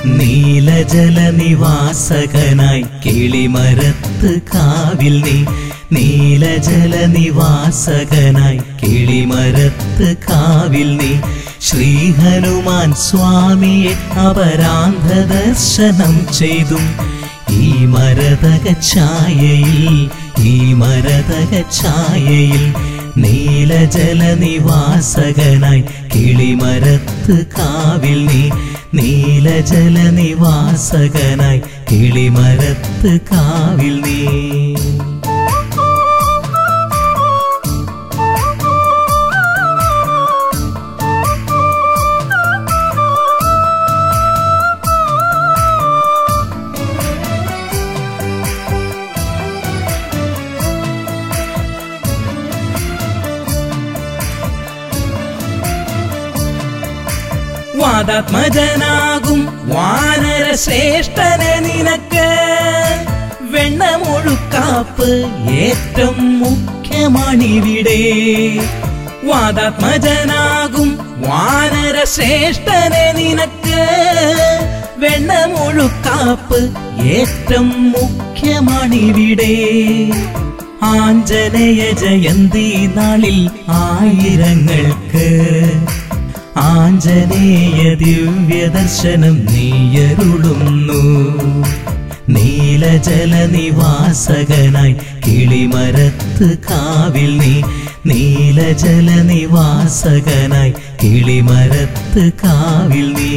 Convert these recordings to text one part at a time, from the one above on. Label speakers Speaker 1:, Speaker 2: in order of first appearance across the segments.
Speaker 1: നീലജല നിവാസകനായി കിളിമരത്ത് കാവിൽ നീ നീലജല നിവാസകനായി കിളിമരത്ത് കാവിൽ നീ ശ്രീ ഹനുമാൻ സ്വാമിയെ അപരാന്ധ ദർശനം ചെയ്തും ഈ മരതക ഛായയിൽ ഈ മരതക ഛായയിൽ നീലജല നിവാസകനായി കിളിമരത്ത് കാവിൽ നീ നീലജല നിവാസകനായി കിളിമരത്ത് കാവിൽ നീ വാദാത്മജനാകും വാനര ശ്രേഷ്ഠനെ നിനക്ക് വെണ്ണമൊഴുക്കാപ്പ് ഏറ്റവും മുഖ്യമാണിവിടെ വാദാത്മജനാകും വാനര ശ്രേഷ്ഠനെ നിനക്ക് വെണ്ണമൊഴുക്കാപ്പ് ഏറ്റവും മുഖ്യമാണിവിടെ ആഞ്ജനേയ ജയന്തി നാളിൽ ആയിരങ്ങൾക്ക് ആഞ്ജനേയ ദിവ്യദർശനം നീയരുളുന്നു നീലജല നിവാസകനായി കിളിമരത്ത് കാവിൽ നീ നീലജല നിവാസകനായി കിളിമരത്ത് കാവിൽ നീ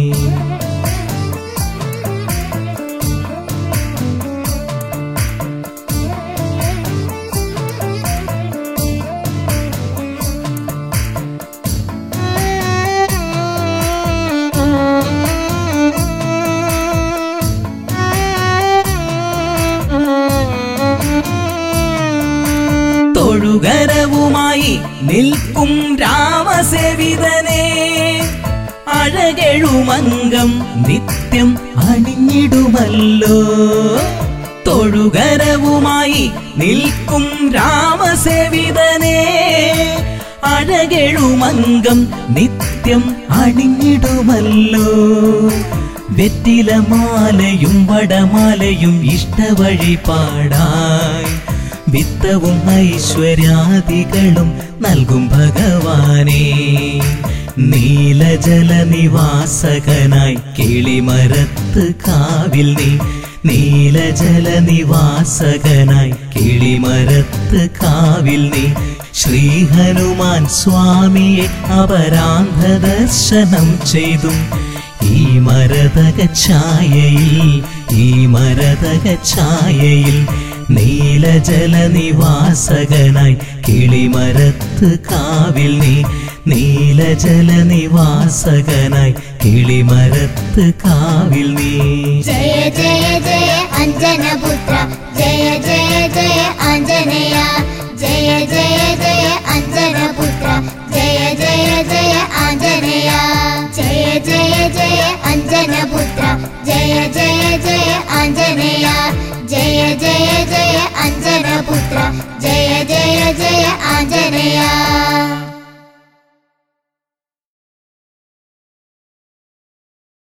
Speaker 1: തൊഴുകരവുമായി നിൽക്കും രാമസേവിതനെ അഴകെഴുമംഗം നിത്യം അണിഞ്ഞിടുമല്ലോ തൊഴുകരവുമായി നിൽക്കും രാമസേവിതനെ അഴകെഴുമംഗം നിത്യം അണിഞ്ഞിടുമല്ലോ വെറ്റിലമാലയും വടമാലയും ഇഷ്ടവഴിപാടായി വിത്തവും ഐശ്വര്യാദികളും നൽകും ഭഗവാനെ നീലജല നിവാസകനായി കിളിമരത്ത് കാവിൽ നീ നീലജല നിവാസകനായി കിളിമരത്ത് കാവിൽ നീ ശ്രീ ഹനുമാൻ സ്വാമിയെ അപരാന്ധ ദർശനം ചെയ്തും ഈ മരതക ഛായയിൽ ഈ മരതക ഛായയിൽ നീലജല നിവാസകനായി കിളിമരത്ത് കാവിൽ നീ നീലജല നിവാസകനായി കിളിമരത്ത് കാവിൽ നീ
Speaker 2: ജയ ജയ ജയ അഞ്ജനപുത്ര ജയ ജയ ജയ ആഞ്ജനേയ ജയ ജയ ജയ അഞ്ജനപുത്ര ജയ ജയ ജയ ആഞ്ജനേയ ജയ ജയ ജയ അഞ്ജനപുത്ര ജയ ജയ